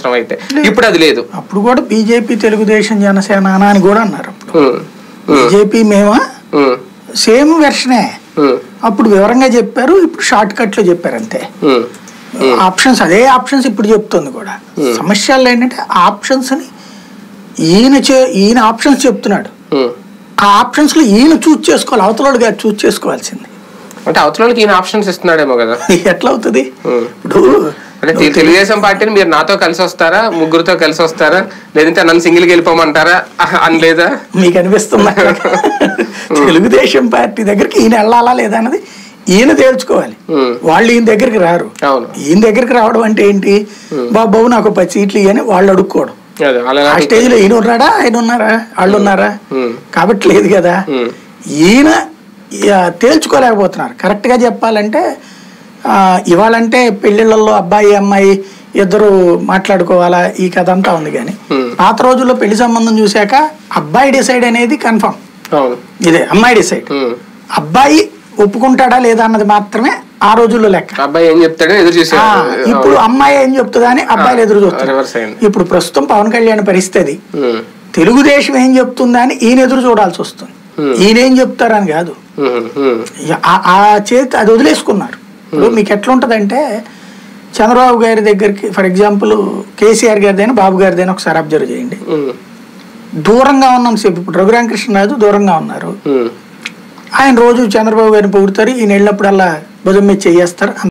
అవసరం అయితే ఇప్పుడు అది లేదు అప్పుడు కూడా బీజేపీ తెలుగుదేశం జనసేన అని కూడా అన్నారు అప్పుడు ఉమ్, బీజేపీ మేమా ఉమ్, సేమ్ వెర్షనే ఉమ్, అప్పుడు వివరంగా చెప్పారు ఇప్పుడు షార్ట్ కట్ లో చెప్పారు అంతే ఉమ్, ఆప్షన్స్ అదే ఆప్షన్స్ ఇప్పుడు చెప్తుంది కూడా సమస్యలు ఏంటంటే ఆప్షన్స్ ని ఈయన చే ఈయన ఆప్షన్స్ చెప్తున్నాడు ఉమ్. ఆ ఆప్షన్స్ లో ఈయన చూస్ చేసుకోవాలి అవతలోడు గారు చూస్ చేసుకోవాల్సింది అంటే అవతలకి ఈయన ఆప్షన్స్ ఇస్తున్నాడేమో కదా ఎట్లా అవుతుంది ఉమ్. ఇప్పుడు అంటే తెలు- తెలుగుదేశం పార్టీని మీరు నాతో కలిసి వస్తారా ముగ్గురుతో కలిసి వస్తారా లేదంటే నన్ను సింగిల్కి వెళ్ళిపోమంటారా అహ, అని లేదా మీకు అనిపిస్తుంది తెలుగుదేశం పార్టీ దగ్గరికి ఈయన వెళ్ళాలా లేదా అన్నది ఈయన తేల్చుకోవాలి ఉమ్, వాళ్ళు ఈయన దగ్గరికి రారు అవును ఈయన దగ్గరికి రావడం అంటే ఏంటి బాబు బాబు నాకు పది సీట్లు ఇయ్యని వాళ్ళు అడుక్కోవడం అదే అలా ఆ స్టేజ్ లో ఈయన ఉన్నాడా ఆయన ఉన్నారా వాళ్ళు ఉన్నారా ఉమ్, కాబట్టి లేదు కదా ఉమ్, ఈయన ఆ, తేల్చుకోలేకపోతున్నారు కరెక్ట్ గా చెప్పాలంటే ఆ, ఇవాళంటే పెళ్లిళ్ళల్లో అబ్బాయి అమ్మాయి ఇద్దరు మాట్లాడుకోవాలా ఈ కథ అంతా ఉంది కానీ Hmm. పాత రోజుల్లో పెళ్లి సంబంధం చూశాక అబ్బాయి డిసైడ్ అనేది కన్ఫర్మ్ అవును ఇదే అమ్మాయి డిసైడ్ ఉమ్. అబ్బాయి ఒప్పుకుంటాడా లేదా అన్నది మాత్రమే ఆ రోజుల్లో లెక్క అబ్బాయి ఏం చెప్తాడో ఎదురు ఆ, చూసే ఇప్పుడు అమ్మాయి ఏం చెప్తుందా అని అబ్బాయిలు ఎదురు చూస్తారు రివర్స్ అయింది ఇప్పుడు ప్రస్తుతం పవన్ కళ్యాణ్ పరిస్థితి ఉమ్, తెలుగుదేశం ఏం చెప్తుందా అని ఈయన ఎదురు చూడాల్సి వస్తుంది Hmm. ఈయన ఏం చెప్తారని కాదు ఉమ్, ఉమ్, ఇక ఆ- ఆ చేతి అది వదిలేసుకున్నారు ఇప్పుడు మీకు ఎట్లా ఉంటుందంటే చంద్రబాబు గారి దగ్గరికి ఫర్ ఎగ్జాంపుల్ కేసీఆర్ గారిదైనా బాబు గారిదైనా ఒకసారి అబ్జర్వ్ చేయండి ఉమ్, దూరంగా ఉన్నాం సేపు ఇప్పుడు రఘురామకృష్ణరాజు దూరంగా ఉన్నారు ఉమ్. ఆయన రోజు చంద్రబాబు గారిని పొగుడుతారు ఈయన వెళ్ళినప్పుడల్లా భుజం మీద చేయేస్తారు